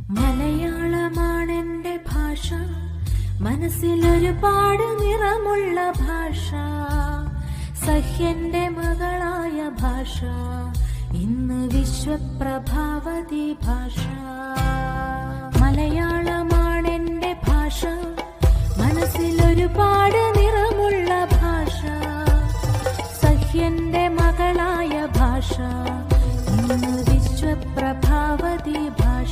മലയാളമാണെന്റെ ഭാഷ മനസ്സിലൊരുപാട് നിറമുള്ള ഭാഷ സഹ്യന്റെ മകളായ ഭാഷ ഇന്ന് വിശ്വപ്രഭാവതി ഭാഷ മലയാളമാണെന്റെ ഭാഷ മനസ്സിലൊരുപാട് നിറമുള്ള ഭാഷ സഹ്യന്റെ മകളായ ഭാഷ ഇന്ന് വിശ്വപ്രഭാവതി ഭാഷ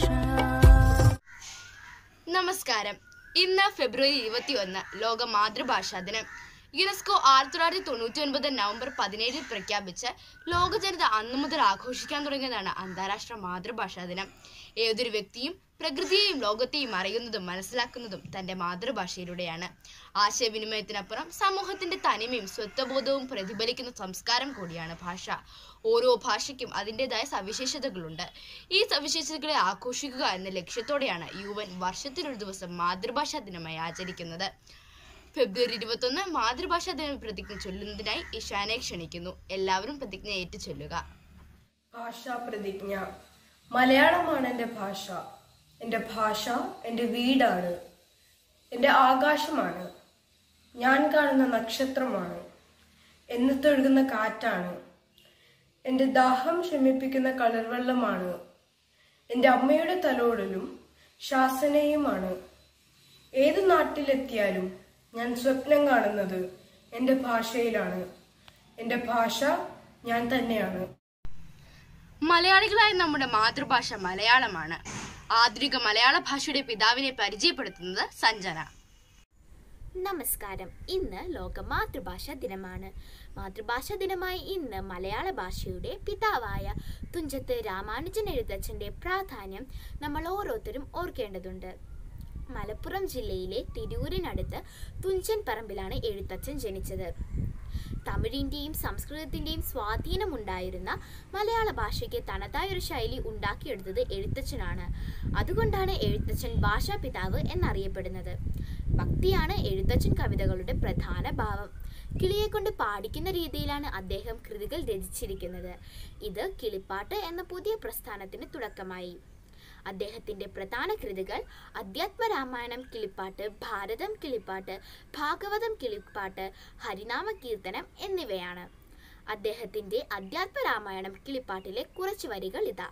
നമസ്കാരം ഇന്ന് ഫെബ്രുവരി ഇരുപത്തി ഒന്ന് ലോക മാതൃഭാഷാ ദിനം യുനെസ്കോ ആയിരത്തി തൊള്ളായിരത്തി തൊണ്ണൂറ്റി ഒൻപത് നവംബർ പതിനേഴിൽ പ്രഖ്യാപിച്ച് ലോക ജനത അന്നു മുതൽ ആഘോഷിക്കാൻ തുടങ്ങിയതാണ് അന്താരാഷ്ട്ര മാതൃഭാഷാ ദിനം ഏതൊരു വ്യക്തിയും പ്രകൃതിയെയും ലോകത്തെയും അറിയുന്നതും മനസ്സിലാക്കുന്നതും തന്റെ മാതൃഭാഷയിലൂടെയാണ് ആശയവിനിമയത്തിനപ്പുറം സമൂഹത്തിന്റെ തനിമയും സ്വത്വബോധവും പ്രതിഫലിക്കുന്ന സംസ്കാരം കൂടിയാണ് ഭാഷ ഓരോ ഭാഷയ്ക്കും അതിൻ്റെതായ സവിശേഷതകളുണ്ട് ഈ സവിശേഷതകളെ ആഘോഷിക്കുക എന്ന ലക്ഷ്യത്തോടെയാണ് യു എൻ വർഷത്തിലൊരു ദിവസം മാതൃഭാഷാ ദിനമായി ആചരിക്കുന്നത് ഫെബ്രുവരി ഇരുപത്തൊന്ന് മാതൃഭാഷാ ദിനം പ്രതിജ്ഞ ചൊല്ലുന്നതിനായി ഇഷാനെ ക്ഷണിക്കുന്നു എല്ലാവരും പ്രതിജ്ഞ ഏറ്റു ചൊല്ലുക ഭാഷാ പ്രതിജ്ഞ മലയാളമാണ് എൻ്റെ ഭാഷ എൻ്റെ ഭാഷ എൻ്റെ വീടാണ് എൻ്റെ ആകാശമാണ് ഞാൻ കാണുന്ന നക്ഷത്രമാണ് എന്നത്തൊഴുകുന്ന കാറ്റാണ് എൻ്റെ ദാഹം ശമിപ്പിക്കുന്ന കളർവെള്ളമാണ് എൻ്റെ അമ്മയുടെ തലോടലും ശാസനയുമാണ് ഏത് നാട്ടിലെത്തിയാലും ഞാൻ സ്വപ്നം കാണുന്നത് എൻ്റെ ഭാഷയിലാണ് എൻ്റെ ഭാഷ ഞാൻ തന്നെയാണ് മലയാളികളായ നമ്മുടെ മാതൃഭാഷ മലയാളമാണ് ആധുനിക മലയാള ഭാഷയുടെ പിതാവിനെ പരിചയപ്പെടുത്തുന്നത് സഞ്ജന നമസ്കാരം ഇന്ന് ലോക മാതൃഭാഷാ ദിനമാണ് മാതൃഭാഷാ ദിനമായി ഇന്ന് മലയാള ഭാഷയുടെ പിതാവായ തുഞ്ചത്ത് രാമാനുജൻ എഴുത്തച്ഛൻ്റെ പ്രാധാന്യം നമ്മൾ ഓരോരുത്തരും ഓർക്കേണ്ടതുണ്ട് മലപ്പുറം ജില്ലയിലെ തിരൂരിനടുത്ത് തുഞ്ചൻ പറമ്പിലാണ് എഴുത്തച്ഛൻ ജനിച്ചത് തമിഴിൻ്റെയും സംസ്കൃതത്തിൻ്റെയും സ്വാധീനമുണ്ടായിരുന്ന മലയാള ഭാഷയ്ക്ക് തനതായ ഒരു ശൈലി ഉണ്ടാക്കിയെടുത്തത് എഴുത്തച്ഛനാണ് അതുകൊണ്ടാണ് എഴുത്തച്ഛൻ ഭാഷാപിതാവ് എന്നറിയപ്പെടുന്നത് ഭക്തിയാണ് എഴുത്തച്ഛൻ കവിതകളുടെ പ്രധാന ഭാവം കിളിയെ കൊണ്ട് പാടിക്കുന്ന രീതിയിലാണ് അദ്ദേഹം കൃതികൾ രചിച്ചിരിക്കുന്നത് ഇത് കിളിപ്പാട്ട് എന്ന പുതിയ പ്രസ്ഥാനത്തിന് തുടക്കമായി അദ്ദേഹത്തിന്റെ പ്രധാന കൃതികൾ അധ്യാത്മരാമായണം കിളിപ്പാട്ട് ഭാരതം കിളിപ്പാട്ട് ഭാഗവതം കിളിപ്പാട്ട് ഹരിനാമ കീർത്തനം എന്നിവയാണ് അദ്ദേഹത്തിന്റെ അധ്യാത്മരാമായണം കിളിപ്പാട്ടിലെ കുറച്ച് വരികൾ ഇതാ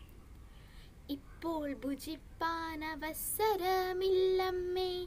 ഇപ്പോൾ ഭുജിപ്പാൻ അവസരമില്ലമ്മേ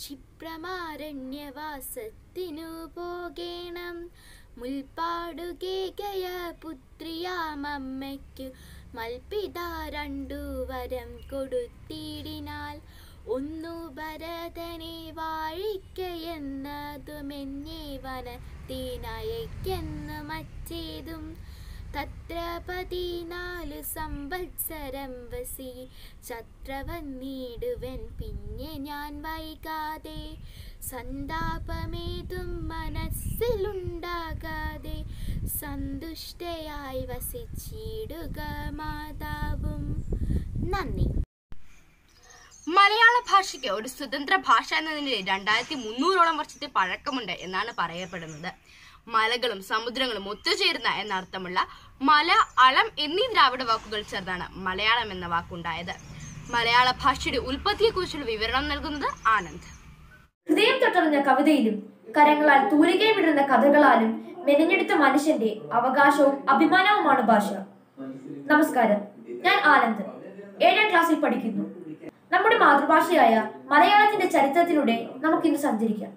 ക്ഷിപ്രമാരണ്യവാസത്തിനു പോകേണം മുൽപ്പാടുകേകയ പുത്രിയാമമ്മയ്ക്കു മൽപിത രണ്ടു വരം കൊടുത്തിടിനാൽ ഒന്നു ഭരതനെ വാഴിക്കയെന്നതുമെന്നെ വനത്തിനയക്കെന്ന് മറ്റേതും തത്ര പതിനാലു സംവത്സരം വസി ചത്രവന്നീടുവൻ പിന്നെ ഞാൻ വൈകാതെ സന്താപമേതും മനസ്സിലുണ്ടാകാതെ സന്തുഷ്ടയായി വസിച്ചിടുക മാതാവും നന്ദി മലയാള ഭാഷയ്ക്ക് ഒരു സ്വതന്ത്ര ഭാഷ എന്നതിന് രണ്ടായിരത്തി മുന്നൂറോളം വർഷത്തെ പഴക്കമുണ്ട് എന്നാണ് പറയപ്പെടുന്നത് മലകളും സമുദ്രങ്ങളും ഒത്തുചേരുന്ന എന്നർത്ഥമുള്ള മല അളം എന്നീ ദ്രാവിഡ വാക്കുകൾ ചേർന്നാണ് മലയാളം എന്ന വാക്കുണ്ടായത് മലയാള ഭാഷയുടെ ഉൽപ്പത്തിയെക്കുറിച്ചുള്ള വിവരണം നൽകുന്നത് ആനന്ദ് ഹൃദയം തൊട്ടറിഞ്ഞ കവിതയിലും കരങ്ങളാൽ തൂലികയും വിടുന്ന കഥകളാലും മെനഞ്ഞെടുത്ത മനുഷ്യന്റെ അവകാശവും അഭിമാനവുമാണ് ഭാഷ നമസ്കാരം ഞാൻ ആനന്ദ് ഏഴാം ക്ലാസ്സിൽ പഠിക്കുന്നു നമ്മുടെ മാതൃഭാഷയായ മലയാളത്തിന്റെ ചരിത്രത്തിലൂടെ നമുക്കിന്ന് സഞ്ചരിക്കാം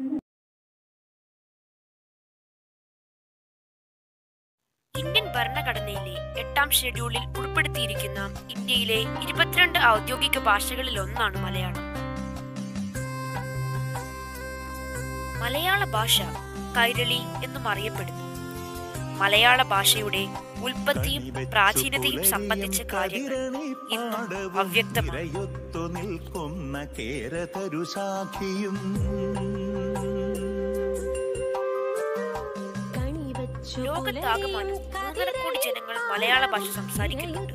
ഇന്ത്യൻ ഭരണഘടനയിലെ എട്ടാം ഷെഡ്യൂളിൽ ഉൾപ്പെടുത്തിയിരിക്കുന്ന ഇന്ത്യയിലെ ഇരുപത്തിരണ്ട് ഔദ്യോഗിക ഭാഷകളിൽ ഒന്നാണ് മലയാളം മലയാള ഭാഷ കൈരളി എന്നും അറിയപ്പെടുന്നു മലയാള ഭാഷയുടെ ഉൽപ്പത്തിയും പ്രാചീനതയും സംബന്ധിച്ച കാര്യങ്ങൾ ഇന്നും അവ്യക്തമാണ് ഇരയൊത്തു നിൽക്കുന്ന കേരതരുശാഖിയും ലോകത്താകമാനം മൂന്നര കോടി ജനങ്ങൾ മലയാള ഭാഷ സംസാരിക്കുന്നുണ്ട്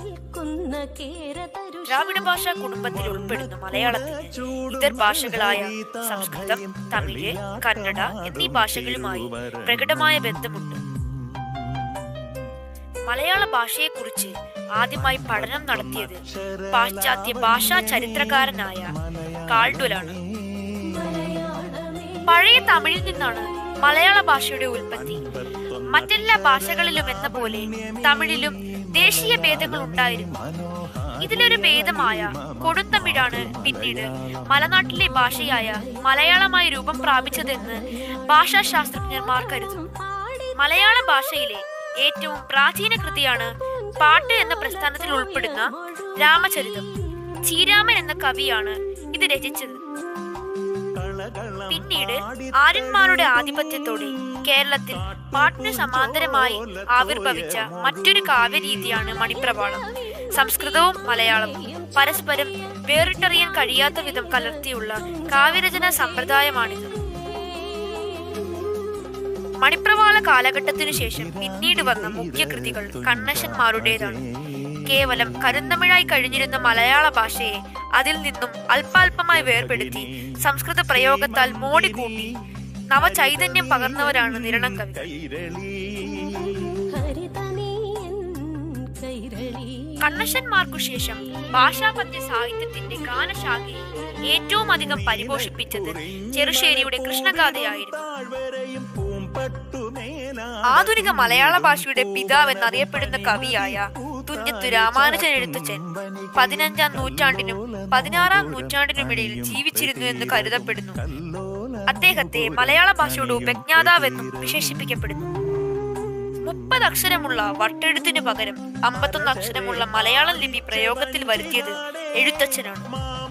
ദ്രാവിഡ ഭാഷാ കുടുംബത്തിൽ ഉൾപ്പെടുന്ന മലയാളത്തിന് ഇതര ഭാഷകളായ സംസ്കൃതം തമിഴ് കന്നഡ എന്നീ ഭാഷകളുമായി പ്രകടമായ ബന്ധമുണ്ട് മലയാള ഭാഷയെക്കുറിച്ച് ആദ്യമായി പഠനം നടത്തിയത് പാശ്ചാത്യ ഭാഷാ ചരിത്രകാരനായ കാൾഡുലാണ് പഴയ തമിഴിൽ നിന്നാണ് മലയാള ഭാഷയുടെ ഉൽപ്പത്തി മറ്റെല്ലാ ഭാഷകളിലും എന്ന പോലെ തമിഴിലും ദേശീയ ഭേദങ്ങൾ ഉണ്ടായിരുന്നു ഇതിലൊരു ഭേദമായ കൊടുന്തമിഴാണ് പിന്നീട് മലനാട്ടിലെ ഭാഷയായ മലയാളമായി രൂപം പ്രാപിച്ചതെന്ന് ഭാഷാശാസ്ത്രജ്ഞന്മാർ കരുതുന്നു മലയാള ഭാഷയിലെ ഏറ്റവും പ്രാചീന കൃതിയാണ് പാട്ട് എന്ന പ്രസ്ഥാനത്തിൽ ഉൾപ്പെടുന്ന രാമചരിതം ചീരാമൻ എന്ന കവിയാണ് ഇത് രചിച്ചത് പിന്നീട് ആര്യന്മാരുടെ ആധിപത്യത്തോടെ കേരളത്തിൽ പാട്ടിന് സമാന്തരമായി ആവിർഭവിച്ച മറ്റൊരു കാവ്യരീതിയാണ് മണിപ്രവാളം സംസ്കൃതവും മലയാളവും പരസ്പരം വേറിട്ടറിയാൻ കഴിയാത്ത വിധം കലർത്തിയുള്ള കാവ്യരചന സമ്പ്രദായമാണിത് മണിപ്രവാള കാലഘട്ടത്തിനു ശേഷം പിന്നീട് വന്ന മുഖ്യ കൃതികൾ കണ്ണശന്മാരുടേതാണ് കേവലം കരുന്തമിഴായി കഴിഞ്ഞിരുന്ന മലയാള ഭാഷയെ അതിൽ നിന്നും അല്പാൽപമായി വേർപെടുത്തി സംസ്കൃത പ്രയോഗത്താൽ മോടിക്കൂട്ടി നവചൈതന്യം പകർന്നവരാണ് നിരണം കവികൾ കണ്ണശന്മാർക്കു ശേഷം ഭാഷാപദ്യ സാഹിത്യത്തിന്റെ ഗാനശാഖയെ ഏറ്റവും അധികം പരിപോഷിപ്പിച്ചത് ചെറുശ്ശേരിയുടെ കൃഷ്ണഗാഥയായിരുന്നു ആധുനിക മലയാള ഭാഷയുടെ പിതാവ് എന്നറിയപ്പെടുന്ന കവിയായ തുഞ്ചത്തു രാമാനുജൻ എഴുത്തച്ഛൻ പതിനഞ്ചാം നൂറ്റാണ്ടിനും പതിനാറാം നൂറ്റാണ്ടിനുമിടയിൽ ജീവിച്ചിരുന്നു എന്ന് കരുതപ്പെടുന്നു അദ്ദേഹത്തെ മലയാള ഭാഷയുടെ ഉപജ്ഞാതാവെന്നും വിശേഷിപ്പിക്കപ്പെടുന്നു മുപ്പത് അക്ഷരമുള്ള വട്ടെഴുത്തിന് പകരം അമ്പത്തൊന്ന് അക്ഷരമുള്ള മലയാളം ലിപി പ്രയോഗത്തിൽ വരുത്തിയത് എഴുത്തച്ഛനാണ്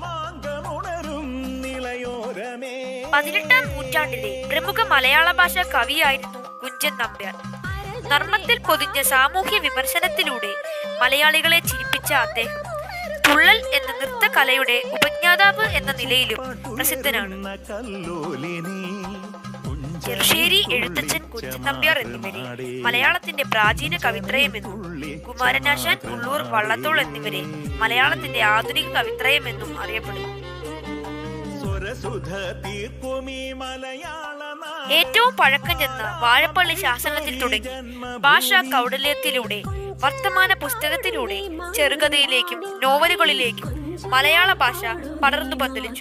പതിനെട്ടാം നൂറ്റാണ്ടിലെ പ്രമുഖ മലയാള ഭാഷാ കവിയായിരുന്നു കുഞ്ചൻ നമ്പ്യാർ നർമ്മത്തിൽ പൊതിഞ്ഞ സാമൂഹ്യ വിമർശനത്തിലൂടെ മലയാളികളെ ചിരിപ്പിച്ച അദ്ദേഹം തുള്ളൽ എന്ന നൃത്തകലയുടെ ഉപജ്ഞാതാവ് എന്ന നിലയിലും പ്രസിദ്ധനാണ് ചെറുശ്ശേരി എഴുത്തച്ഛൻ കുഞ്ചൻ നമ്പ്യാർ എന്നിവരെ മലയാളത്തിന്റെ പ്രാചീന കവിത്രയമെന്നും കുമാരനാശാൻ ഉള്ളൂർ വള്ളത്തോൾ എന്നിവരെ മലയാളത്തിന്റെ ആധുനിക കവിത്രയമെന്നും അറിയപ്പെടുന്നു ഏറ്റവും പഴക്കം ചെന്ന വാഴപ്പള്ളി ശാസനത്തിൽ തുടങ്ങി ഭാഷാ കൗടല്യത്തിലൂടെ വർത്തമാന പുസ്തകത്തിലൂടെ ചെറുകഥയിലേക്കും നോവലുകളിലേക്കും മലയാള ഭാഷ പടർന്നു പന്തലിച്ചു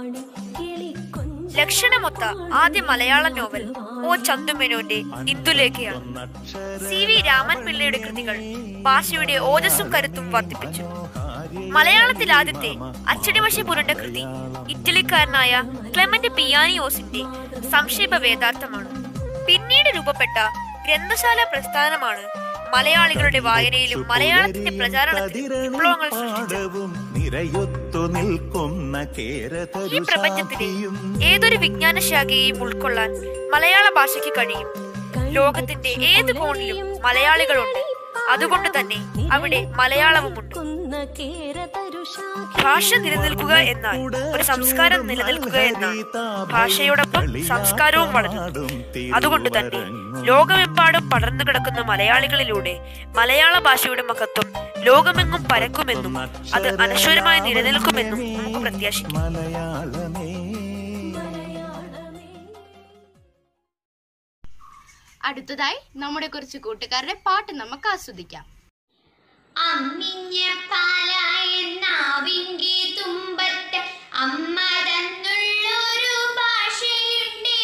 ലക്ഷണമൊത്ത ആദ്യ മലയാള നോവൽ ഒ ചന്തുമേനോന്റെ ഇന്ദുലേഖയാണ് സി വി രാമൻ പിള്ളയുടെ കൃതികൾ ഭാഷയുടെ ഓജസ്സും കരുത്തും വർദ്ധിപ്പിച്ചു മലയാളത്തിൽ ആദ്യത്തെ അച്ചടിവശ പുരണ്ട കൃതി ഇറ്റലിക്കാരനായ ക്ലെമന്റ് പിയാനിയോസിന്റെ സംക്ഷേപ വേദാർത്ഥമാണ് പിന്നീട് രൂപപ്പെട്ട ഗ്രന്ഥശാല പ്രസ്ഥാനമാണ് മലയാളികളുടെ വായനയിലും മലയാളത്തിന്റെ പ്രചാരണത്തിലും വിപ്ലവങ്ങൾ സൃഷ്ടിച്ചത് നിരയൊത്തു നിൽക്കുന്ന ഈ പ്രപഞ്ചത്തിലെ ഏതൊരു വിജ്ഞാന ശാഖയെയും ഉൾക്കൊള്ളാൻ മലയാള ഭാഷയ്ക്ക് കഴിയും ലോകത്തിന്റെ ഏത് കോണിലും മലയാളികളുണ്ട് അതുകൊണ്ട് തന്നെ അവിടെ മലയാളവുമുണ്ട് ഭാഷ നിലനിൽക്കുക എന്നാൽ ഒരു സംസ്കാരം നിലനിൽക്കുക എന്നാണ് ഭാഷയോടൊപ്പം സംസ്കാരവും വളരുന്നു അതുകൊണ്ട് തന്നെ ലോകമെമ്പാടും പടർന്നു കിടക്കുന്ന മലയാളികളിലൂടെ മലയാള ഭാഷയുടെ മഹത്വം ലോകമെങ്ങും പരക്കുമെന്നും അത് അനശ്വരമായി നിലനിൽക്കുമെന്നും നമുക്ക് പ്രത്യാശിക്കാം അടുത്തതായി നമ്മുടെ കുറച്ച് കൂട്ടുകാരുടെ പാട്ട് നമുക്ക് ആസ്വദിക്കാം അമ്മിഞ്ഞപ്പാലായെന്നാവിങ്കി തുമ്പത്ത് അമ്മ തന്നുള്ളൊരു ഭാഷയുണ്ട്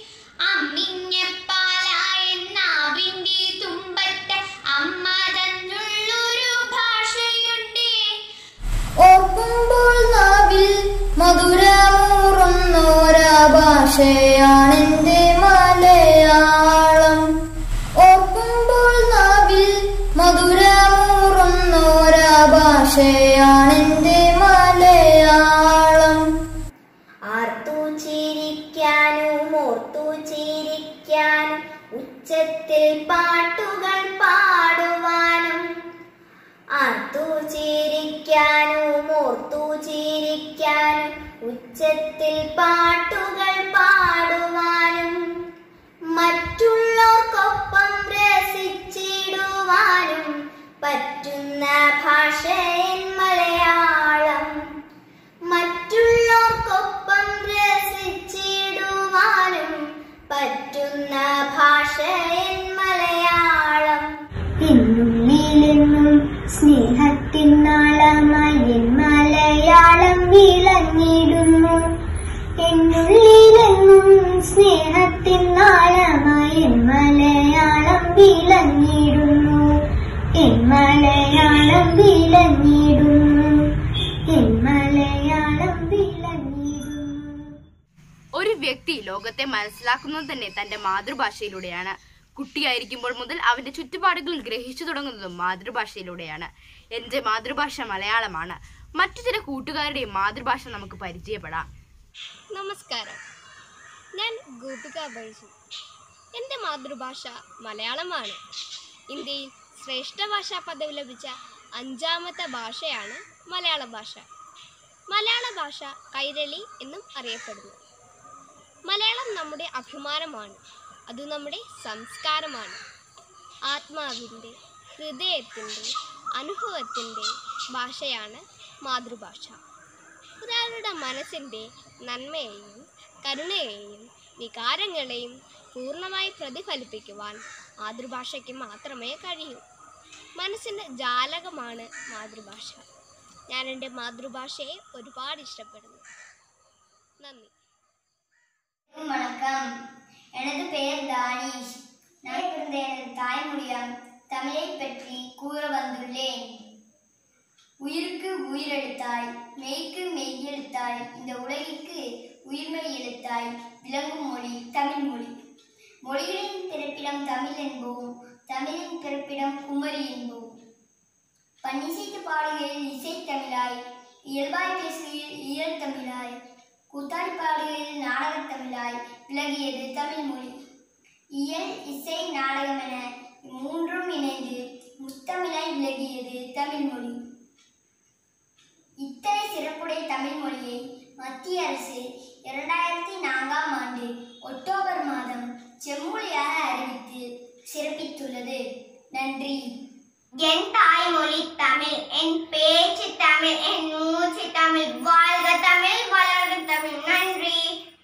അമ്മിഞ്ഞപ്പാലായെന്നാവിങ്കി തുമ്പത്ത് അമ്മ തന്നുള്ളൊരു ഭാഷയുണ്ട് ഓർക്കുമ്പോൾ നാവിൽ മധുരമൂറുന്നോരാ ഭാഷയാണെന്റെ മലയാളം ഓർക്കുമ്പോൾ നാവിൽ മധുരമൂറുന്നോരാ ഭാഷയാണെന്റെ മലയാളം ആർത്തു ചിരിക്കാനും ഓർത്തു ചിരിക്കാനും ഉച്ചത്തിൽ പാട്ടുകൾ പാടുവാനും ആർത്തു ചിരിക്കാനും ഓർത്തു ചിരിക്കാനും ഉച്ചത്തിൽ പാട്ടുകൾ പാടുവാനും മറ്റുള്ളവർക്കൊപ്പം രസിച്ചിടുവാനും പറ്റുന്ന ഭാഷയൻ മലയാളം മറ്റുള്ളവർക്കൊപ്പം രസിച്ചിടുവാനും പറ്റുന്ന ഭാഷയൻ മലയാളം തിന്നും സ്നേഹത്തിൻ നാളമായി എൻ മലയാളം വിളഞ്ഞിടുന്നു എൻ മലയാളം വിളഞ്ഞിടുന്നു എൻ മലയാളം വിളഞ്ഞിടുന്നു ഒരു വ്യക്തി ലോകത്തെ മനസ്സിലാക്കുന്നത് തന്നെ തന്റെ മാതൃഭാഷയിലൂടെയാണ് കുട്ടിയായിരിക്കുമ്പോൾ മുതൽ അവന്റെ ചുറ്റുപാടുകൾ ഗ്രഹിച്ചു തുടങ്ങുന്നതും മാതൃഭാഷയിലൂടെയാണ് എന്റെ മാതൃഭാഷ മലയാളമാണ് മറ്റു ചില കൂട്ടുകാരുടെയും മാതൃഭാഷ നമുക്ക് പരിചയപ്പെടാം നമസ്കാരം ഞാൻ ഗോപിക ബൈജു എൻ്റെ മാതൃഭാഷ മലയാളമാണ് ഇന്ത്യയിൽ ശ്രേഷ്ഠ ഭാഷാ പദവി ലഭിച്ച അഞ്ചാമത്തെ ഭാഷയാണ് മലയാള ഭാഷ മലയാള ഭാഷ കൈരളി എന്നും അറിയപ്പെടുന്നു മലയാളം നമ്മുടെ അഭിമാനമാണ് അത് നമ്മുടെ സംസ്കാരമാണ് ആത്മാവിൻ്റെ ഹൃദയത്തിൻ്റെ അനുഭവത്തിൻ്റെ ഭാഷയാണ് മാതൃഭാഷ ഒരാളുടെ മനസ്സിൻ്റെ നന്മയെയും കരുണയെയും വികാരങ്ങളെയും പൂർണ്ണമായി പ്രതിഫലിപ്പിക്കുവാൻ മാതൃഭാഷയ്ക്ക് മാത്രമേ കഴിയൂ മനസ്സിൻ്റെ ജാലകമാണ് മാതൃഭാഷ ഞാൻ എൻ്റെ മാതൃഭാഷയെ ഒരുപാട് ഇഷ്ടപ്പെടുന്നു നന്ദി வணக்கம் எனது பெயர் தானீஷ் நான் பிறந்த எனது தாய்மொழியாம் தமிழை பற்றி கூற வந்துள்ளேன் உயிருக்கு உயிரெழுத்தாய் மெய்க்கு மெய்யெழுத்தாய் இந்த உலகிற்கு உயிர்மெய் எழுத்தாய் விளங்கும் மொழி தமிழ் மொழி மொழிகளின் பிறப்பிடம் தமிழ் என்போம் தமிழின் பிறப்பிடம் குமரி என்போம் பன்னிசைத்து பாடுகையில் இசைத்தமிழாய் இயல்பாய் பேசுகையில் இயல் தமிழாய் கூத்தாடி பாடுகையில் நாடகத் தமிழாய் விலகியது தமிழ் மொழி இயல் இசை நாடகம் என மூன்றும் இணைந்து முத்தமிழாய் விலகியது தமிழ் மொழி இத்தனை சிறப்புடைய தமிழ் மொழியை மத்திய அரசு இரண்டாயிரத்தி நான்காம் ஆண்டு அக்டோபர் மாதம் செம்மொழியாக அறிவித்து சிறப்பித்துள்ளது நன்றி என் தாய்மொழி தமிழ் என் பேச்சு தமிழ் என் மூச்சு தமிழ் வாழ்க தமிழ் வளர்க தமிழ் நன்றி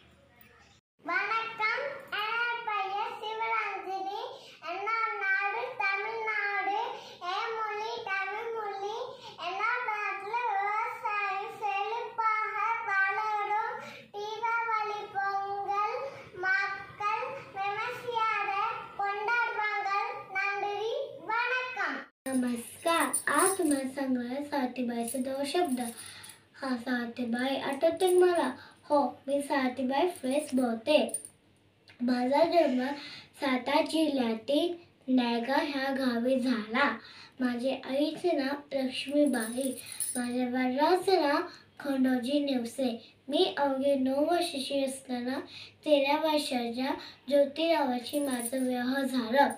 வணக்கம் என் பெயர் சிவரஞ்சனி என்னோட நாடு தமிழ்நாடு என் மொழி தமிழ் மொழி என்னோட நாட்டில் விவசாயம் செழிப்பாக வளரும் தீபாவளி பொங்கல் மக்கள் விமர்சையாக கொண்டாடுவாங்க நன்றி வணக்கம் नमस्कार आज तुम्हाला सांगणार साथीबाईचा दोन शब्द हा साथीबाई आठवते मला हो मी साथीबाई फ्रेस बोलते माझा जन्म सातारा जिल्ह्यातील नायगाव ह्या गावी झाला माझे आईचे नाव लक्ष्मीबाई माझ्या वडिलांचे नाव खंडोजी नेवसे मी अवघे नऊ वर्षाची असताना तेरा वर्षाच्या ज्योतिरावाची माझं विवाह झालं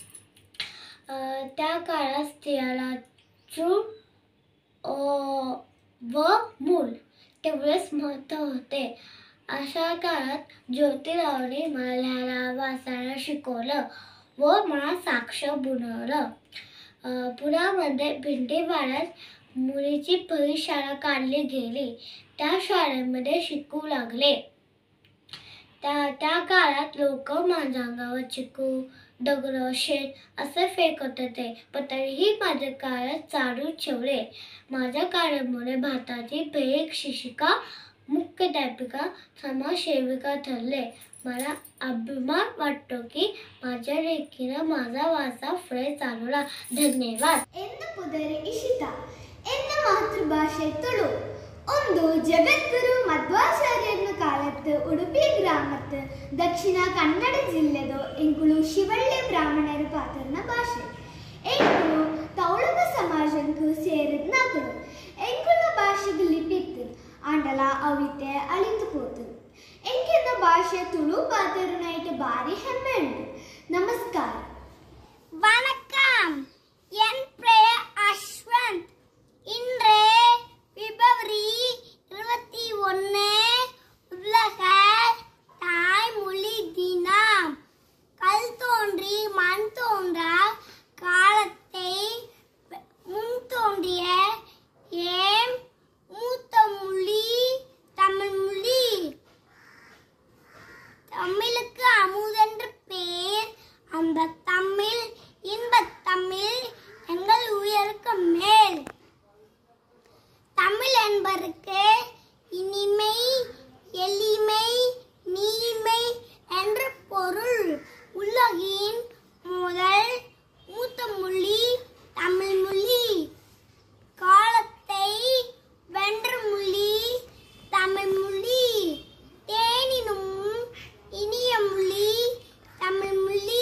अ, त्या काळात स्त्रियाला चूल अ, व मूल तेवढेच महत्त्व होते अशा काळात ज्योतिरावने मला लिहायला वाचायला शिकवलं व मला साक्ष बनवलं अ, पुण्यामध्ये भिंडीवाड्यात मुलीची पहिली शाळा काढली गेली त्या शाळेमध्ये शिकू लागले त्या त्या काळात लोक माझ्या अंगावर चिकू दगड शेत असे फेकत होते पण तरीही माझ्या काळात चालू ठेवले माझ्या काळामुळे भारताची पहिली शिक्षिका मुख्याध्यापिका समाजसेविका ठरले मला अभिमान वाटतो की माझ्या लेखीनं माझा वाचा पुढे चालवला धन्यवाद എന്ന പുതരി ഇഷിത എന്ന മാതൃഭാഷ തുളു ಒಂದು ಜಗದ್ಗುರು ಮಧ್ವಾಚಾರ್ಯನ ಕಾಲത്ത് ಉಡುಪಿ ಗ್ರಾಮത്ത് ದಕ್ಷಿಣ ಕನ್ನಡ ಜಿಲ್ಲೆದು ಎಂಕುಳು ಶಿವಳ್ಳಿ ಬ್ರಾಹ್ಮಣರು ಪಾತ್ರನ ಭಾಷೆ ಎಂಕುಳು ತೌಳಕ ಸಮಾಜಂಕು ಸೇರಿದ ನಕಲು ಎಂಕುಳ ಭಾಷೆಗೆ ಲಿಪಿತ್ತು ಆಂಡಲ ಅವಿತೆ ಅಳಿತು ಪೋತು ಎಂಕಿನ ಭಾಷೆ ತುಳು ಪಾತ್ರನಾയിട്ട് ಭಾರಿ ಹೆಮ್ಮೆ ಉಂಟು ನಮಸ್ಕಾರ வணக்கம் என் பெயர் அஸ்வந்த் இன்று பிப்ரவரி இருபத்தி ஒன்று உலக தாய்மொழி தினம் கல் தோன்றி மண் தோன்றா காலத்தை முன் தோன்றிய ஏன் மூத்த மொழி தமிழ் மொழி தமிழுக்கு அமுதென்று பேர் அந்த தமிழ் இன்பத் தமிழ் எங்கள் உயிருக்கு மேல் தமிழ் என்பதற்கு இனிமை எளிமை நீமை என்ற பொருள் உலகின் முதல் மூத்த மொழி தமிழ் மொழி காலத்தை வென்ற மொழி தமிழ் மொழி தேனினும் இனிய மொழி தமிழ் மொழி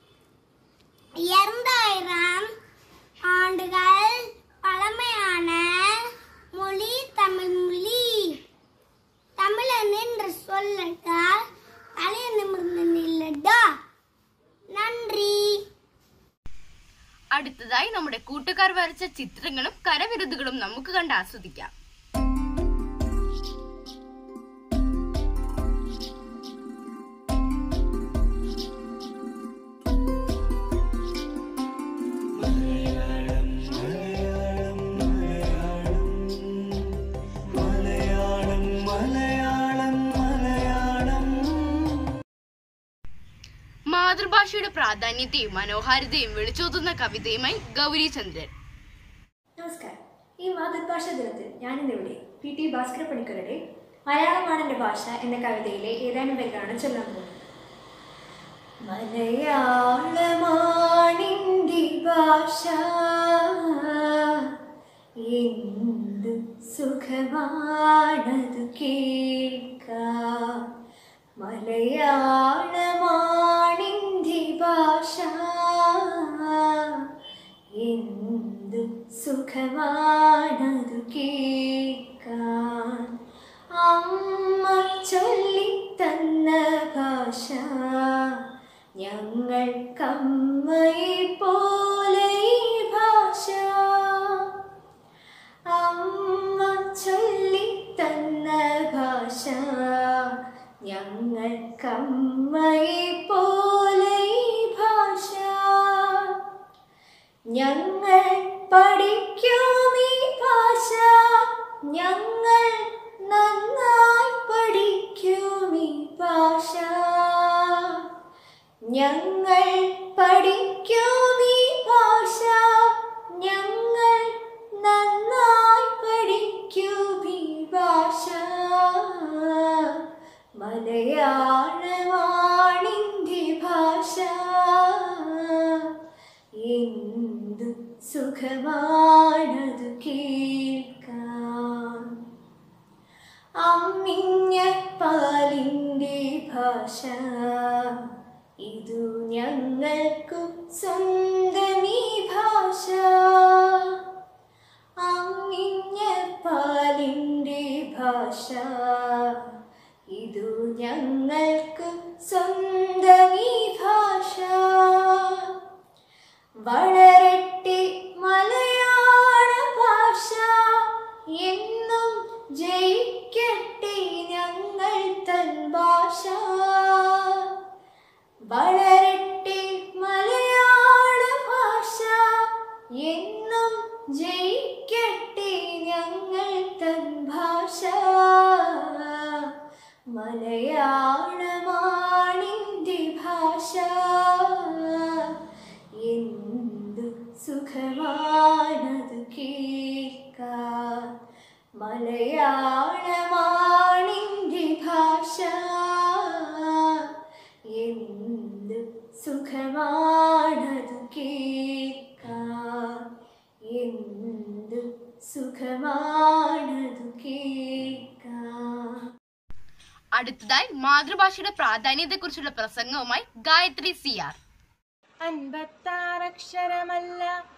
இரண்டாயிரம் ஆண்டுகள் பழமையான மொழி தமிழ் மொழி தமிழன் என்று சொல்லட்டா தலைய நிமிர்ந்து நில்லடா നന്ദി അടുത്തതായി നമ്മുടെ കൂട്ടുകാർ വരച്ച ചിത്രങ്ങളും കരവിരുതുകളും നമുക്ക് കണ്ട് ആസ്വദിക്കാം മലയാളം മലയാളം മലയാളം മാതൃഭാഷയുടെ പ്രാധാന്യത്തെയും മനോഹാരിതയും വിളിച്ചോതുന്ന കവിതയുമായി ഗൗരി ചന്ദ്രൻ നമസ്കാരം ഈ മാതൃഭാഷാ ദിനത്തിൽ ഞാനിന്നിവിടെ പി ടി ഭാസ്കര പണിക്കരുടെ മലയാളമാണ് എൻ്റെ ഭാഷ എന്ന കവിതയിലെ ഏതാനും പേരാണ് ചൊല്ലാൻ പോകുന്നത് മലയാളമാണിൻ്റെ ഭാഷ എന്തു സുഖമാണതു കേൾക്കാൻ മലയാളമാണിൻ്റെ ഭാഷ എന്തു സുഖമാണതു കേൾക്കാൻ അമ്മ ചൊല്ലിത്തന്ന ഭാഷ ഞങ്ങൾക്കമ്മയെ പോലെ ഈ ഭാഷ അമ്മ ചൊല്ലിത്തന്ന ഭാഷ ഞങ്ങൾക്കമ്മയെ പോലെ ഈ ഭാഷ ഞങ്ങൾ പഠിക്കും ഈ ഭാഷ ഞങ്ങൾ നന്നായി പഠിക്കും ഈ ഭാഷ ഞങ്ങൾ പഠിക്കും ഈ ഭാഷ ഞങ്ങൾ നന്നായി പഠിക്കും ഈ ഭാഷ മലയാളമാണിൻ്റെ ഭാഷ എന്തു സുഖമാണതു കേൾക്കാൻ അമ്മിഞ്ഞ പാലിൻ്റെ ഭാഷ ഇതു ഞങ്ങൾക്കു സ്വന്തമീ ഭാഷ അമ്മിഞ്ഞ പാലിൻ്റെ ഭാഷ ഇതു ഞങ്ങൾക്ക് സ്വന്തമീ ഭാഷ വളരട്ടെ മലയാള ഭാഷ എന്നും ജയിക്കട്ടെ ഞങ്ങൾ തൻ ഭാഷ വളരട്ടെ മലയാള ഭാഷ എന്നും ജയിക്കട്ടെ ഞങ്ങൾ തൻ ഭാഷ മലയാളമാണിൻ്റെ ഭാഷ എന്തു സുഖമാണതു കേൾക്കാൻ മലയാളമാണിൻ്റെ ഭാഷ എന്തു സുഖമാണതു കേൾക്കാൻ എന്തു സുഖമാണതു കേൾക്കാൻ അടുത്തതായി മാതൃഭാഷയുടെ പ്രാധാന്യത്തെക്കുറിച്ചുള്ള പ്രസംഗവുമായി ഗായത്രി സി ആർ അൻപത്താറക്ഷരമല്ല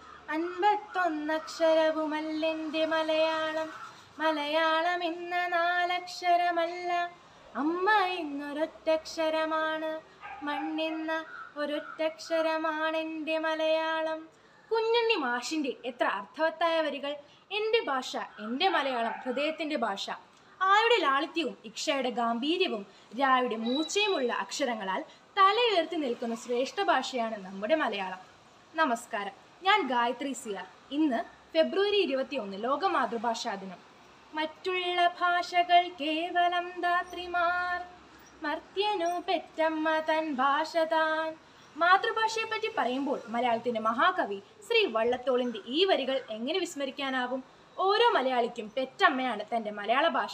അൻപത്തൊന്നക്ഷരവുമല്ലെന്റെ മലയാളം മലയാളം എന്ന നാലക്ഷരമല്ല അമ്മ എന്നൊരൊറ്റക്ഷരമാണ് മണ്ണെന്ന ഒരൊറ്റക്ഷരമാണെന്റെ മലയാളം കുഞ്ഞുണ്ണി മാഷിന്റെ എത്ര അർത്ഥവത്തായ വരികൾ എൻ്റെ ഭാഷ എൻ്റെ മലയാളം ഹൃദയത്തിൻ്റെ ഭാഷ ആയുടെ ലാളിത്യവും ഇക്ഷയുടെ ഗാംഭീര്യവും രായുടെ മൂർച്ചയുമുള്ള അക്ഷരങ്ങളാൽ തലയുയർത്തി നിൽക്കുന്ന ശ്രേഷ്ഠ ഭാഷയാണ് നമ്മുടെ മലയാളം നമസ്കാരം ഞാൻ ഗായത്രി സിയാർ ഇന്ന് ഫെബ്രുവരി ഇരുപത്തിയൊന്ന് ലോക മാതൃഭാഷാ ദിനം മറ്റുള്ള ഭാഷകൾ കേവലം ധാത്രിമാർ മർത്യനു പെറ്റമ്മ തൻ ഭാഷ താൻ മാതൃഭാഷയെ പറ്റി പറയുമ്പോൾ മലയാളത്തിന്റെ മഹാകവി ശ്രീ വള്ളത്തോളിന്റെ ഈ വരികൾ എങ്ങനെ വിസ്മരിക്കാനാവും ഓരോ മലയാളിക്കും പെറ്റമ്മയാണ് തന്റെ മലയാള ഭാഷ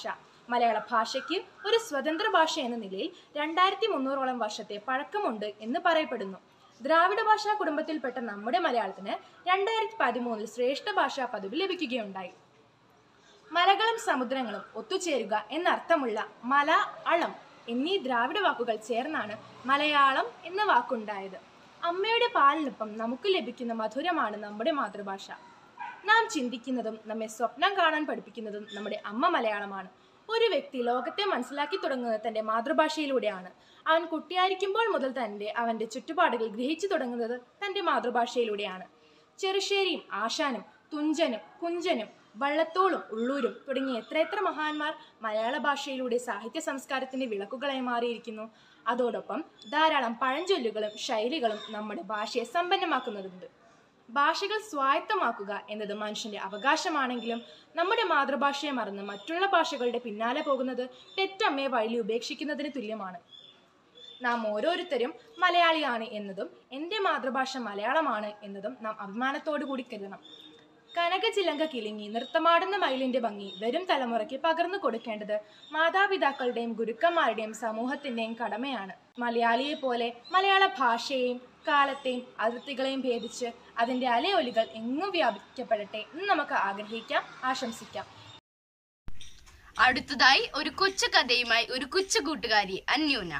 മലയാള ഭാഷയ്ക്ക് ഒരു സ്വതന്ത്ര ഭാഷ എന്ന നിലയിൽ രണ്ടായിരത്തി മുന്നൂറോളം വർഷത്തെ പഴക്കമുണ്ട് എന്ന് പറയപ്പെടുന്നു ദ്രാവിഡ ഭാഷാ കുടുംബത്തിൽപ്പെട്ട നമ്മുടെ മലയാളത്തിന് രണ്ടായിരത്തി പതിമൂന്നിൽ ശ്രേഷ്ഠ ഭാഷാ പദവി ലഭിക്കുകയുണ്ടായി മലകളും സമുദ്രങ്ങളും ഒത്തുചേരുക എന്നർത്ഥമുള്ള മല അളം എന്നീ ദ്രാവിഡ വാക്കുകൾ ചേർന്നാണ് മലയാളം എന്ന വാക്കുണ്ടായത് അമ്മയുടെ പാലിനൊപ്പം നമുക്ക് ലഭിക്കുന്ന മധുരമാണ് നമ്മുടെ മാതൃഭാഷ നാം ചിന്തിക്കുന്നതും നമ്മെ സ്വപ്നം കാണാൻ പഠിപ്പിക്കുന്നതും നമ്മുടെ അമ്മ മലയാളമാണ് ഒരു വ്യക്തി ലോകത്തെ മനസ്സിലാക്കി തുടങ്ങുന്നത് തൻ്റെ മാതൃഭാഷയിലൂടെയാണ് അവൻ കുട്ടിയായിരിക്കുമ്പോൾ മുതൽ തന്നെ അവൻ്റെ ചുറ്റുപാടുകൾ ഗ്രഹിച്ചു തുടങ്ങുന്നത് തൻ്റെ മാതൃഭാഷയിലൂടെയാണ് ചെറുശ്ശേരിയും ആശാനും തുഞ്ചനും കുഞ്ചനും വള്ളത്തോളും ഉള്ളൂരും തുടങ്ങിയ എത്രയെത്ര മഹാന്മാർ മലയാള ഭാഷയിലൂടെ സാഹിത്യ സംസ്കാരത്തിന്റെ വിളക്കുകളായി മാറിയിരിക്കുന്നു അതോടൊപ്പം ധാരാളം പഴഞ്ചൊല്ലുകളും ശൈലികളും നമ്മുടെ ഭാഷയെ സമ്പന്നമാക്കുന്നതുണ്ട് ഭാഷകൾ സ്വായത്തമാക്കുക എന്നത് മനുഷ്യന്റെ അവകാശമാണെങ്കിലും നമ്മുടെ മാതൃഭാഷയെ മറന്ന് മറ്റുള്ള ഭാഷകളുടെ പിന്നാലെ പോകുന്നത് പെറ്റമ്മയെ വഴി ഉപേക്ഷിക്കുന്നതിന് തുല്യമാണ് നാം ഓരോരുത്തരും മലയാളിയാണ് എന്നതും എൻ്റെ മാതൃഭാഷ മലയാളമാണ് എന്നതും നാം അഭിമാനത്തോടു കൂടി കരുതണം കനകചിലങ്ക കിളിങ്ങി നൃത്തമാടുന്ന മയിലിന്റെ ഭംഗി വരും തലമുറയ്ക്ക് പകർന്നു കൊടുക്കേണ്ടത് മാതാപിതാക്കളുടെയും ഗുരുക്കന്മാരുടെയും സമൂഹത്തിന്റെയും കടമയാണ് മലയാളിയെ പോലെ മലയാള ഭാഷയെയും കാലത്തെയും അതിർത്തികളെയും ഭേദിച്ച് അതിന്റെ അലയൊലികൾ എങ്ങും വ്യാപിക്കപ്പെടട്ടെ എന്ന് നമുക്ക് ആഗ്രഹിക്കാം ആശംസിക്കാം അടുത്തതായി ഒരു കൊച്ചു കഥയുമായി ഒരു കൊച്ചു കൂട്ടുകാരി അന്യൂന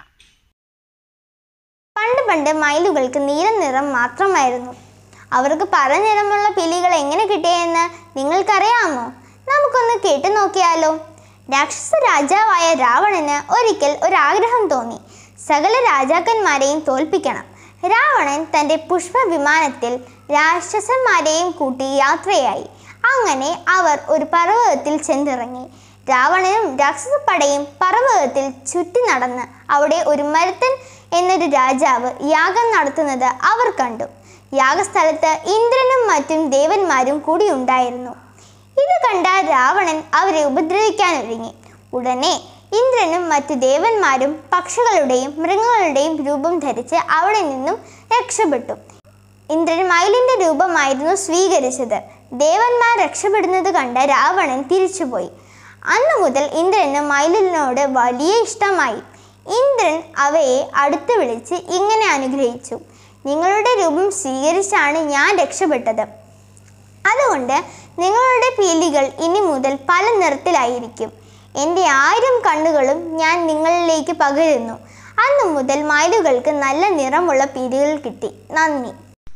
പണ്ട് പണ്ട് മയിലുകൾക്ക് നീല നിറം മാത്രമായിരുന്നു അവർക്ക് പല നിറമുള്ള പിലികൾ എങ്ങനെ കിട്ടിയെന്ന് നിങ്ങൾക്കറിയാമോ നമുക്കൊന്ന് കേട്ടു നോക്കിയാലോ രാക്ഷസ രാജാവായ രാവണന് ഒരിക്കൽ ഒരാഗ്രഹം തോന്നി സകല രാജാക്കന്മാരെയും തോൽപ്പിക്കണം രാവണൻ തൻ്റെ പുഷ്പവിമാനത്തിൽ രാക്ഷസന്മാരെയും കൂട്ടി യാത്രയായി അങ്ങനെ അവർ ഒരു പർവ്വതത്തിൽ ചെന്നിറങ്ങി രാവണനും രാക്ഷസപ്പടയും പർവ്വതത്തിൽ ചുറ്റി നടന്ന് അവിടെ ഒരു മരുത്തൻ എന്നൊരു രാജാവ് യാഗം നടത്തുന്നത് അവർ കണ്ടു യാഗസ്ഥലത്ത് ഇന്ദ്രനും മറ്റും ദേവന്മാരും കൂടി ഉണ്ടായിരുന്നു ഇത് കണ്ട രാവണൻ അവരെ ഉപദ്രവിക്കാനൊരുങ്ങി ഉടനെ ഇന്ദ്രനും മറ്റു ദേവന്മാരും പക്ഷികളുടെയും മൃഗങ്ങളുടെയും രൂപം ധരിച്ച് അവിടെ നിന്നും രക്ഷപ്പെട്ടു ഇന്ദ്രൻ മയിലിന്റെ രൂപമായിരുന്നു സ്വീകരിച്ചത് ദേവന്മാർ രക്ഷപ്പെടുന്നത് കണ്ട രാവണൻ തിരിച്ചുപോയി അന്നു മുതൽ ഇന്ദ്രന് മയിലിനോട് വലിയ ഇഷ്ടമായി ഇന്ദ്രൻ അവയെ അടുത്ത് വിളിച്ച് ഇങ്ങനെ അനുഗ്രഹിച്ചു നിങ്ങളുടെ രൂപം സ്വീകരിച്ചാണ് ഞാൻ രക്ഷപ്പെട്ടത് അതുകൊണ്ട് നിങ്ങളുടെ പീലികൾ ഇനി മുതൽ പല നിറത്തിലായിരിക്കും എൻ്റെ ആയിരം കണ്ണുകളും ഞാൻ നിങ്ങളിലേക്ക് പകരുന്നു അന്നു മുതൽ മയിലുകൾക്ക് നല്ല നിറമുള്ള പീലികൾ കിട്ടി നന്ദി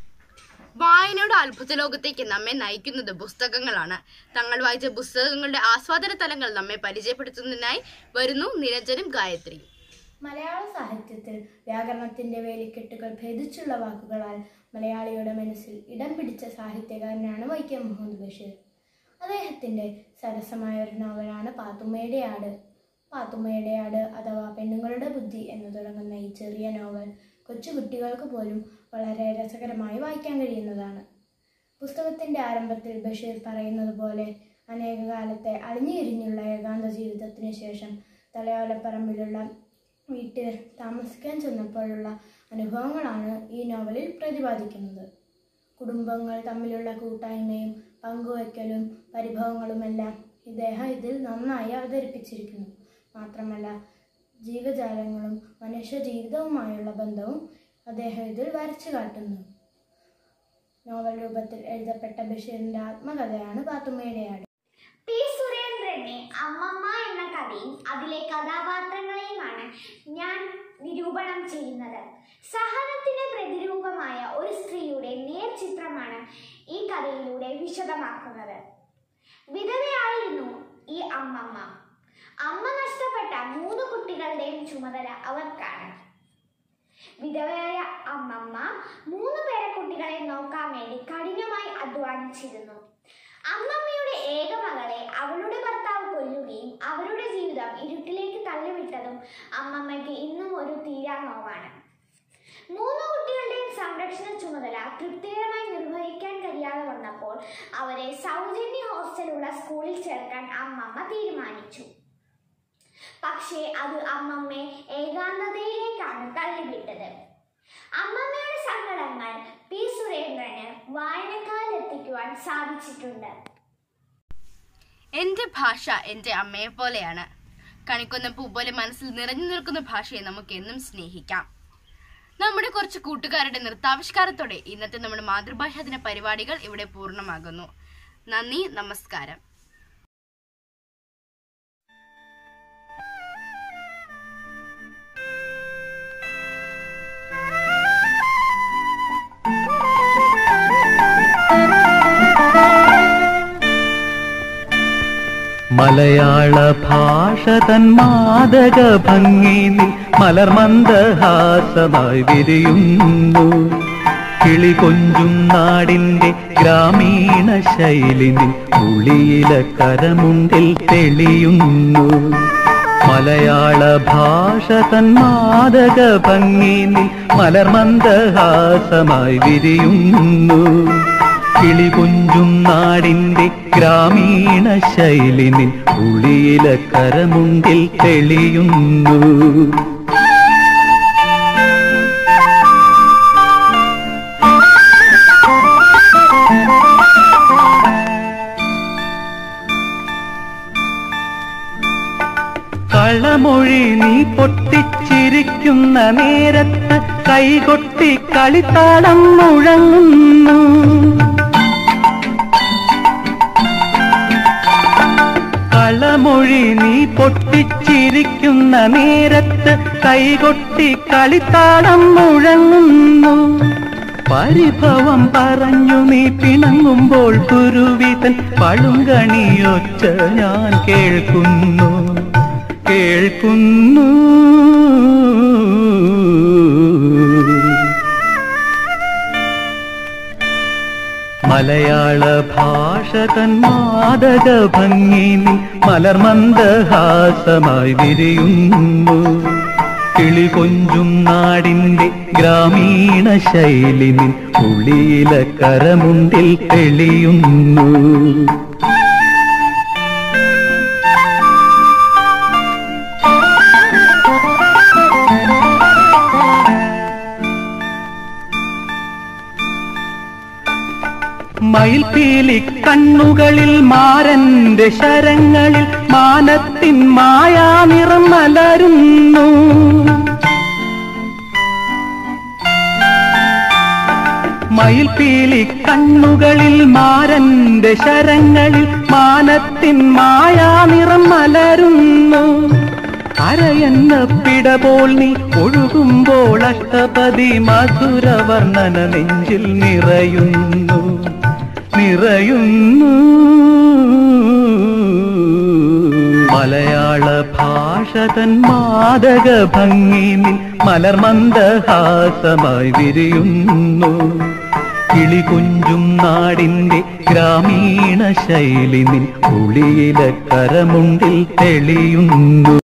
വായനയുടെ അത്ഭുത ലോകത്തേക്ക് നമ്മെ നയിക്കുന്നത് പുസ്തകങ്ങളാണ് തങ്ങൾ വായിച്ച പുസ്തകങ്ങളുടെ ആസ്വാദന തലങ്ങൾ നമ്മെ പരിചയപ്പെടുത്തുന്നതിനായി വരുന്നു നിരഞ്ജനും ഗായത്രിയും മലയാള സാഹിത്യത്തിൽ വ്യാകരണത്തിന്റെ വേലിക്കെട്ടുകൾ ഭേദിച്ചുള്ള വാക്കുകളാൽ മലയാളിയുടെ മനസ്സിൽ ഇടം പിടിച്ച സാഹിത്യകാരനാണ് വൈക്കം മുഹമ്മദ് ബഷീർ അദ്ദേഹത്തിന്റെ സരസമായ ഒരു നോവലാണ് പാത്തുമ്മയുടെ ആട് പാത്തുമ്മയുടെ ആട് അഥവാ പെണ്ണുങ്ങളുടെ ബുദ്ധി എന്ന് തുടങ്ങുന്ന ഈ ചെറിയ നോവൽ കൊച്ചുകുട്ടികൾക്ക് പോലും വളരെ രസകരമായി വായിക്കാൻ കഴിയുന്നതാണ് പുസ്തകത്തിന്റെ ആരംഭത്തിൽ ബഷീർ പറയുന്നത് പോലെ അനേക കാലത്തെ അളിഞ്ഞിരിഞ്ഞുള്ള ഏകാന്ത ജീവിതത്തിന് ശേഷം തലയോലപ്പറമ്പിലുള്ള വീട്ടിൽ താമസിക്കാൻ ചെന്നപ്പോഴുള്ള അനുഭവങ്ങളാണ് ഈ നോവലിൽ പ്രതിപാദിക്കുന്നത് കുടുംബങ്ങൾ തമ്മിലുള്ള കൂട്ടായ്മയും പങ്കുവയ്ക്കലും പരിഭവങ്ങളുമെല്ലാം ഇദ്ദേഹം ഇതിൽ നന്നായി അവതരിപ്പിച്ചിരിക്കുന്നു മാത്രമല്ല ജീവജാലങ്ങളും മനുഷ്യ ജീവിതവുമായുള്ള ബന്ധവും അദ്ദേഹം ഇതിൽ വരച്ചു കാട്ടുന്നു നോവൽ രൂപത്തിൽ എഴുതപ്പെട്ട ബഷീറിന്റെ ആത്മകഥയാണ് പാത്തുമ്മയുടെ ആട് പി സുരേന്ദ്രന്റെ അമ്മമ്മ എന്ന കഥയും അതിലെ കഥാപാത്രങ്ങളെയുമാണ് ഞാൻ നിരൂപണം ചെയ്യുന്നത് സഹനത്തിന് പ്രതിരൂപമായ ഒരു സ്ത്രീയുടെ നേർചിത്രമാണ് ഈ കഥയിലൂടെ വിശദമാക്കുന്നത് വിധവയായിരുന്നു ഈ അമ്മമ്മ അമ്മ നഷ്ടപ്പെട്ട മൂന്ന് കുട്ടികളുടെയും ചുമതല അവർക്കാണ് വിധവയായ അമ്മമ്മ മൂന്ന് പേരെ കുട്ടികളെ നോക്കാൻ വേണ്ടി കഠിനമായി അധ്വാനിച്ചിരുന്നു അമ്മമ്മയുടെ ഏക മകളെ അവളുടെ ഭർത്താവ് കൊല്ലുകയും അവരുടെ ജീവിതം ഇരുട്ടിലേക്ക് തള്ളിവിട്ടതും അമ്മമ്മയ്ക്ക് ഇന്നും ഒരു തീരാ നോവാണ് മൂന്ന് കുട്ടികളുടെയും സംരക്ഷണ ചുമതല തൃപ്തികരമായി നിർവഹിക്കാൻ കഴിയാതെ വന്നപ്പോൾ അവരെ സൗജന്യ ഹോസ്റ്റലുള്ള സ്കൂളിൽ ചേർക്കാൻ അമ്മമ്മ തീരുമാനിച്ചു പക്ഷേ അത് അമ്മമ്മയെ ഏകാന്തതയിലേക്കാണ് തള്ളിവിട്ടത് അമ്മമ്മയുടെ സങ്കടങ്ങൾ പി സുരേന്ദ്രന് വായനക്കാരിലെത്തിക്കുവാൻ സാധിച്ചിട്ടുണ്ട് എന്റെ ഭാഷ എന്റെ അമ്മയെ പോലെയാണ് കണിക്കൊന്ന പൂ പോലെ മനസ്സിൽ നിറഞ്ഞു നിൽക്കുന്ന ഭാഷയെ നമുക്ക് എന്നും സ്നേഹിക്കാം നമ്മുടെ കുറച്ച് കൂട്ടുകാരുടെ നൃത്താവിഷ്കാരത്തോടെ ഇന്നത്തെ നമ്മുടെ മാതൃഭാഷാ ദിന പരിപാടികൾ ഇവിടെ പൂർണ്ണമാകുന്നു നന്ദി നമസ്കാരം മലയാള ഭാഷ തൻ മാതക ഭംഗിനിൽ മലർമന്ദഹാസമായി വിരിയുന്നു കിളി കൊഞ്ചും നാടിന്റെ ഗ്രാമീണ ശൈലിനിൽ ഉളിയില കരമുണ്ടിൽ തെളിയുന്നു മലയാള ഭാഷ തൻ മാതക ഭംഗിനിൽ മലർമന്ദഹാസമായി വിരിയുന്നു കിളി കൊഞ്ചും നാടിന്റെ ഗ്രാമീണ ശൈലിനിൽ ഉളിയില കരമുണ്ടിൽ തെളിയുന്നു കളമൊഴി നീ പൊട്ടിച്ചിരിക്കുന്ന നേരത്ത് കൈകൊട്ടി കളിത്താളം മുഴങ്ങുന്നു കളമൊഴി നീ പൊട്ടിച്ചിരിക്കുന്ന നേരത്ത് കൈകൊട്ടി കളിത്താളം മുഴങ്ങുന്നു പരിഭവം പറഞ്ഞു നീ പിണങ്ങുമ്പോൾ കുരുവിതൻ പളുങ്കണിയൊച്ച ഞാൻ കേൾക്കുന്നു കേൾക്കുന്നു മലയാള ഭാഷ തൻ മാതക ഭംഗിനി മലർമന്ദഹാസമായി വിരിയുന്നു കിളി കൊഞ്ചും നാടിന്റെ ഗ്രാമീണ ശൈലിനിൽ ഉളിയില കരമുണ്ടിൽ തെളിയുന്നു മയിൽപീലി കണ്ണുകളിൽ മാരന്റെ ശരങ്ങളിൽ മാനത്തിൻ മായാനിറം മലരുന്നു മയിൽപീലി കണ്ണുകളിൽ മാരന്റെ ശരങ്ങളിൽ മാനത്തിൻ മായാനിറം മലരുന്നു അരയെന്ന പിട പോൽ നീ ഒഴുകുമ്പോൾ അഷ്ടപതി മധുരവർണ്ണന നെഞ്ചിൽ നിറയുന്നു നിറയുന്നു മലയാള ഭാഷ തൻ മാതക ഭംഗിനിൽ മലർമന്ദഹാസമായി വിരിയുന്നു കിളി കൊഞ്ചും നാടിന്റെ ഗ്രാമീണ ശൈലിനിൽ ഉളിയില കരമുണ്ടിൽ തെളിയുന്നു